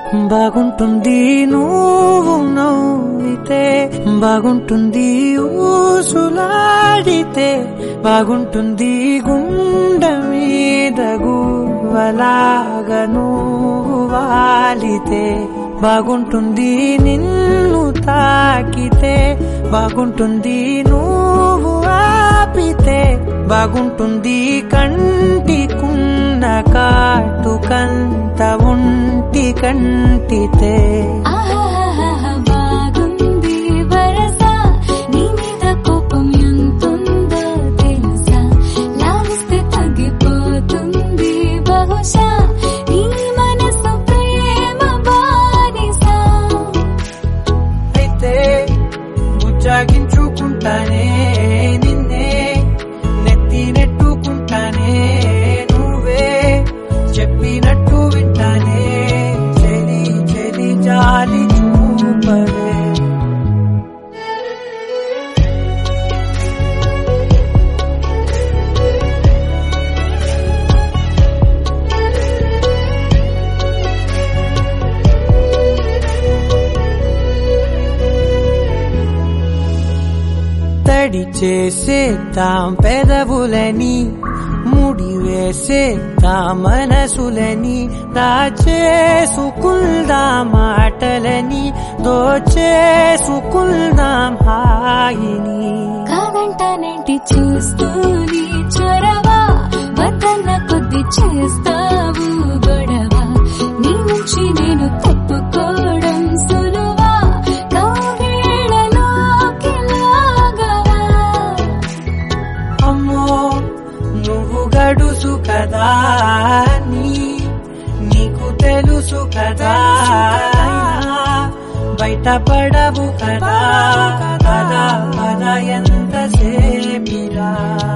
బాగుంటుంది నువ్వు నవ్వితే బాగుంటుంది ఊసులాడితే బాగుంటుంది గుండె మీద గువ్వలాగా నువ్వు వాలితే బాగుంటుంది నిన్ను తాకితే బాగుంటుంది నువ్వు ఆపితే బాగుంటుంది కంటికున్న కాటుకంత ఉంటి కంటితే ఆహాహాహా బాగుంది వరస నీ మీద కోపం ఎంతుందో తెలుసా లాగిస్తే తగ్గిపోతుంది బహుశా నీ మనసు ప్రేమ బానిసా అయితే ముచ్చాగించుకుంటానే నిన్నే నెత్తి నెట్టుకుంటానే నువ్వే చెప్పినట్టు వింటానే చెలి చెలి జాలి చూపవే తడి చేసేద్దాం పెదవులని ముడి వేసేద్దాం మనసులని దాచేసుకుందాం మాటలని దోచేసుకుందాం హాయిని కాదంటానేంటి చూస్తూని చొరవా వద్దన్న కొద్ది చేస్తావు గొడవ నీ నుంచి నేను తప్పుకోవడం సులువా కౌగిళ్ళలోకి లాగవా అమ్మో నువ్వు గడుసు కదా నీ నీకు తెలుసు కదా బయట పడవు కదా కదా పద ఎంత సేపిరా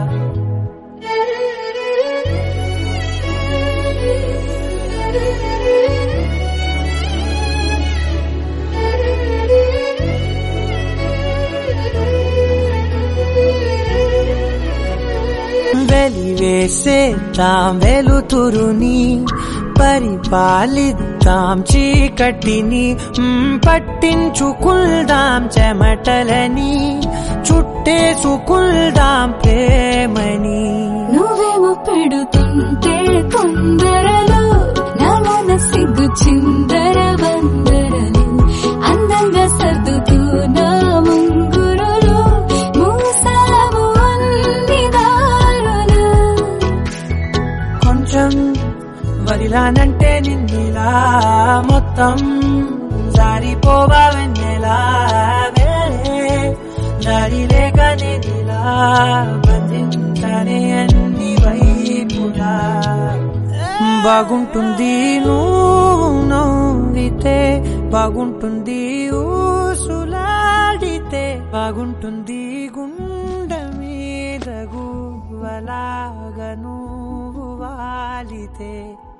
వెలివేసేద్దాం వెలుతురుని పరిపాలిద్దాం చీకటిని మ్, పట్టించుకుందాం చెమటలని చుట్టేసుకుందాం ప్రేమని నువ్వేమో పెడుతుంటే తొందరలు నాలోన సిగ్గు చిందర వందరలు అందంగా సర్దుతూ నా ముంగురులు మూసావు అన్ని దారులు కొంచెం వదిలానంటే నిన్నిలా మొత్తం జారిపోవా వెన్నెలా వేరే దారి లేక నిన్నిలా బంధించనే అన్ని వైపులా బాగుంటుంది నువ్వు నవ్వితే బాగుంటుంది ఊసులాడితే బాగుంటుంది గుండె మీద గువ్వలాగా నువ్వు వాలితే